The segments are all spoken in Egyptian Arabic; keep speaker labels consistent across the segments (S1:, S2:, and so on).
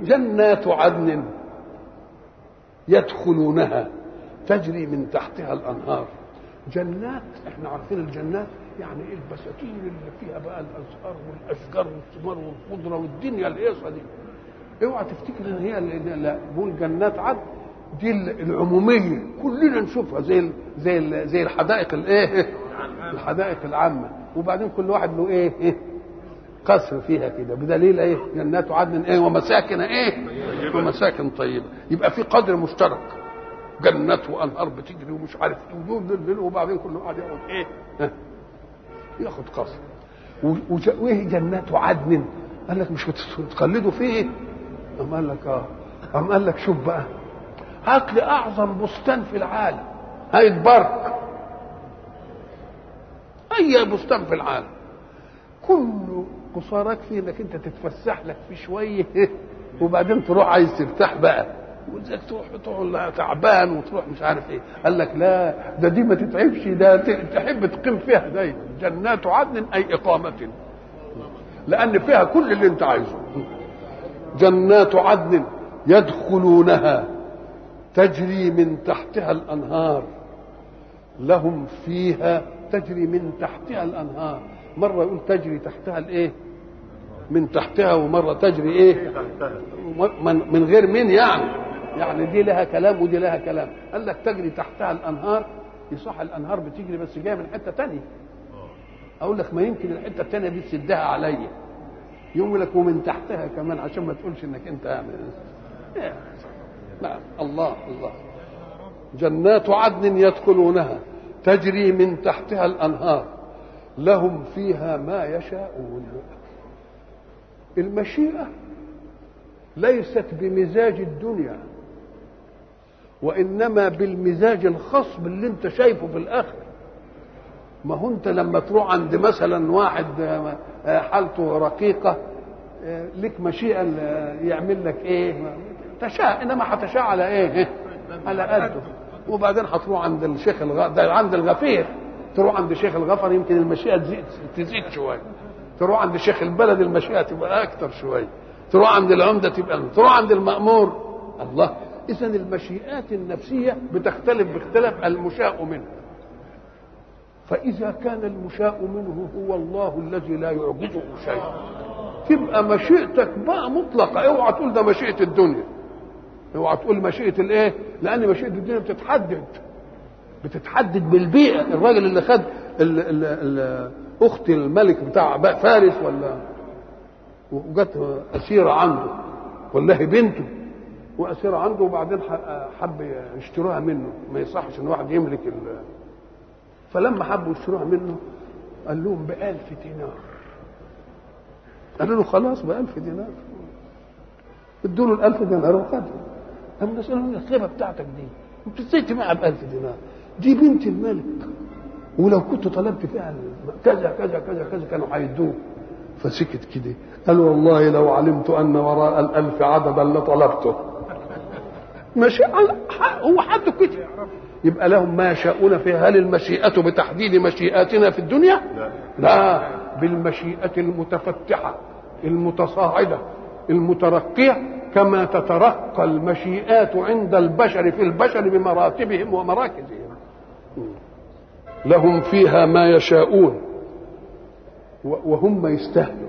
S1: جنات عدن يدخلونها تجري من تحتها الانهار جنات احنا عارفين الجنات يعني ايه البساتين اللي فيها بقى الازهار والاشجار والثمار والخضره والدنيا الهيصه دي اوعى تفتكر ان هي اللي لا بقول جنات عدن دي العموميه كلنا نشوفها زي ال زي ال زي الحدائق الايه الحدائق العامه وبعدين كل واحد له ايه, إيه؟ قصر فيها كده بدليل ايه جنات عدن ايه ومساكن ايه ومساكن طيبه يبقى في قدر مشترك جنات وانهار بتجري ومش عارف ايه ودول وبعدين كل واحد ياخد ايه ها؟ ياخد قصر وايه جنات عدن قال لك مش بتقلدوا فيه قام قال لك اه قام قال لك شوف بقى هات لي اعظم بستان في العالم هاي البرك اي بستان في العالم كل قصارك فيه انك انت تتفسح لك فيه شويه وبعدين تروح عايز ترتاح بقى وازاي تروح تروح تعبان وتروح مش عارف ايه قال لك لا ده دي ما تتعبش ده تحب تقيم فيها دايما جنات عدن اي اقامه لان فيها كل اللي انت عايزه جنات عدن يدخلونها تجري من تحتها الانهار لهم فيها تجري من تحتها الانهار مره يقول تجري تحتها الايه من تحتها ومره تجري ايه من, من غير من يعني يعني دي لها كلام ودي لها كلام قال لك تجري تحتها الانهار يصح الانهار بتجري بس جايه من حته تانية اقول لك ما يمكن الحته التانية دي تسدها عليا يقول لك ومن تحتها كمان عشان ما تقولش انك انت يعني نعم الله الله جنات عدن يدخلونها تجري من تحتها الانهار لهم فيها ما يشاءون المشيئه ليست بمزاج الدنيا وانما بالمزاج الخاص باللي انت شايفه في الاخر ما هو انت لما تروح عند مثلا واحد حالته رقيقه لك مشيئه يعمل لك ايه تشاء انما هتشاء على ايه على قده وبعدين هتروح عند الشيخ الغ... ده عند الغفير تروح عند شيخ الغفر يمكن المشيئه تزيد تزيد شويه تروح عند شيخ البلد المشيئه تبقى اكثر شويه تروح عند العمده تبقى تروح عند المامور الله اذا المشيئات النفسيه بتختلف باختلاف المشاء منه فاذا كان المشاء منه هو الله الذي لا يعجزه شيء تبقى مشيئتك بقى مطلقه اوعى تقول ده مشيئه الدنيا اوعى تقول مشيئه الايه لان مشيئه الدنيا بتتحدد بتتحدد بالبيئه الراجل اللي خد ال ال ال اخت الملك بتاع فارس ولا وجت اسيره عنده ولا هي بنته واسيره عنده وبعدين حب يشتروها منه ما يصحش ان واحد يملك ال فلما حبوا يشتروها منه قال لهم بألف دينار قالوا له خلاص بألف دينار ادوا له الألف دينار وخدها قام نسأله الخيبة بتاعتك دي انت ازاي تبيعها بألف دينار دي بنت الملك ولو كنت طلبت فيها كذا كذا كذا كذا كانوا هيدوه فسكت كده قال والله لو علمت ان وراء الالف عددا لطلبته ماشي هو حد كده يبقى لهم ما يشاءون فيها هل المشيئة بتحديد مشيئاتنا في الدنيا لا, لا بالمشيئة المتفتحة المتصاعدة المترقية كما تترقى المشيئات عند البشر في البشر بمراتبهم ومراكزهم لهم فيها ما يشاءون وهم يستهلوا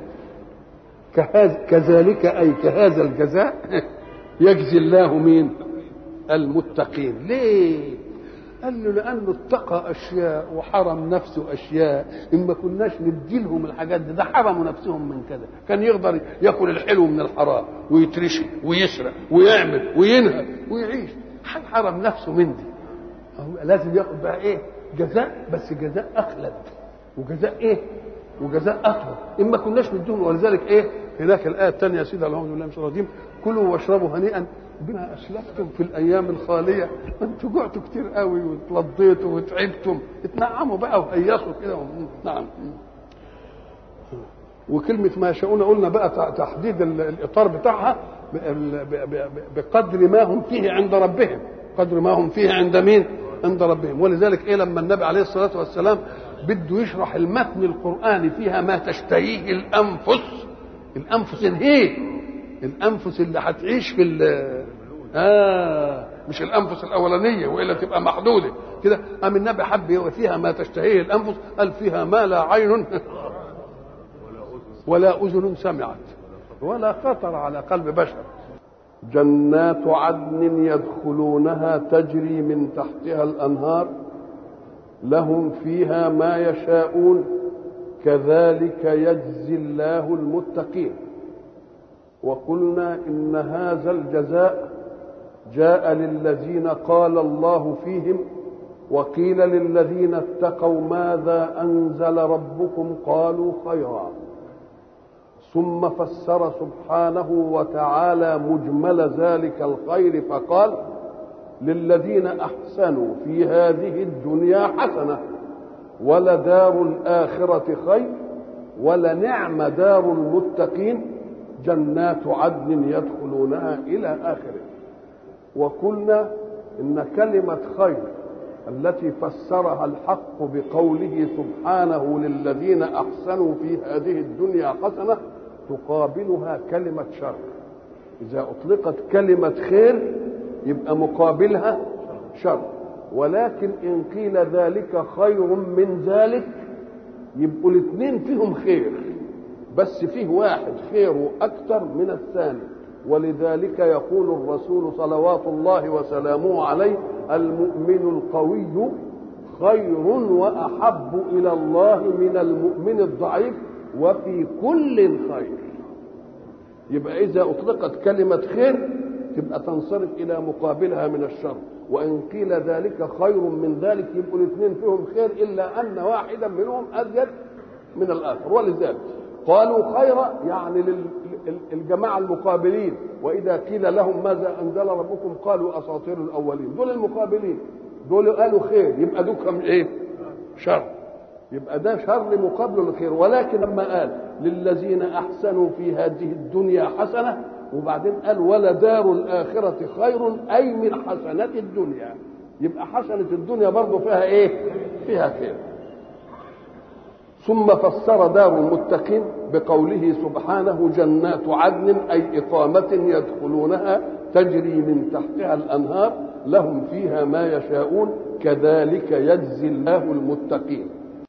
S1: كذلك أي كهذا الجزاء يجزي الله مين المتقين ليه قال له لانه اتقى اشياء وحرم نفسه اشياء ان ما كناش نديلهم الحاجات دي ده حرموا نفسهم من كذا كان يقدر ياكل الحلو من الحرام ويترشي ويسرق ويعمل وينهب ويعيش حرم نفسه من دي لازم ياخد بقى ايه جزاء بس جزاء اخلد وجزاء ايه وجزاء اطول ان ما كناش نديهم ولذلك ايه هناك الايه الثانيه يا سيدي اللهم بالله من الرجيم كلوا واشربوا هنيئا بما اسلفتم في الايام الخاليه انتوا جعتوا كتير قوي واتلضيتوا وتعبتم اتنعموا بقى وهيصوا كده نعم وكلمة ما يشاءون قلنا بقى تحديد الإطار بتاعها بقدر ما هم فيه عند ربهم قدر ما هم فيه عند مين عند ربهم ولذلك إيه لما النبي عليه الصلاة والسلام بده يشرح المتن القرآني فيها ما تشتهيه الأنفس الأنفس الهيه الانفس اللي هتعيش في ال اه مش الانفس الاولانيه والا تبقى محدوده كده قام النبي حب فيها ما تشتهيه الانفس قال فيها ما لا عين ولا اذن سمعت ولا خطر على قلب بشر جنات عدن يدخلونها تجري من تحتها الانهار لهم فيها ما يشاءون كذلك يجزي الله المتقين وقلنا ان هذا الجزاء جاء للذين قال الله فيهم وقيل للذين اتقوا ماذا انزل ربكم قالوا خيرا ثم فسر سبحانه وتعالى مجمل ذلك الخير فقال للذين احسنوا في هذه الدنيا حسنه ولدار الاخره خير ولنعم دار المتقين جنات عدن يدخلونها الى اخره وقلنا ان كلمه خير التي فسرها الحق بقوله سبحانه للذين احسنوا في هذه الدنيا حسنه تقابلها كلمه شر اذا اطلقت كلمه خير يبقى مقابلها شر ولكن ان قيل ذلك خير من ذلك يبقوا الاثنين فيهم خير بس فيه واحد خيره اكثر من الثاني ولذلك يقول الرسول صلوات الله وسلامه عليه المؤمن القوي خير واحب الى الله من المؤمن الضعيف وفي كل خير يبقى اذا اطلقت كلمه خير تبقى تنصرف الى مقابلها من الشر وان قيل ذلك خير من ذلك يبقوا الاثنين فيهم خير الا ان واحدا منهم ازيد من الاخر ولذلك قالوا خيرا يعني للجماعه المقابلين واذا قيل لهم ماذا انزل ربكم قالوا اساطير الاولين دول المقابلين دول قالوا خير يبقى دوكم ايه شر يبقى ده شر مقابل الخير ولكن لما قال للذين احسنوا في هذه الدنيا حسنه وبعدين قال ولدار الآخرة خير أي من حسنات الدنيا يبقى حسنة الدنيا برضه فيها إيه؟ فيها خير ثم فسر دار المتقين بقوله سبحانه جنات عدن أي إقامة يدخلونها تجري من تحتها الأنهار لهم فيها ما يشاءون كذلك يجزي الله المتقين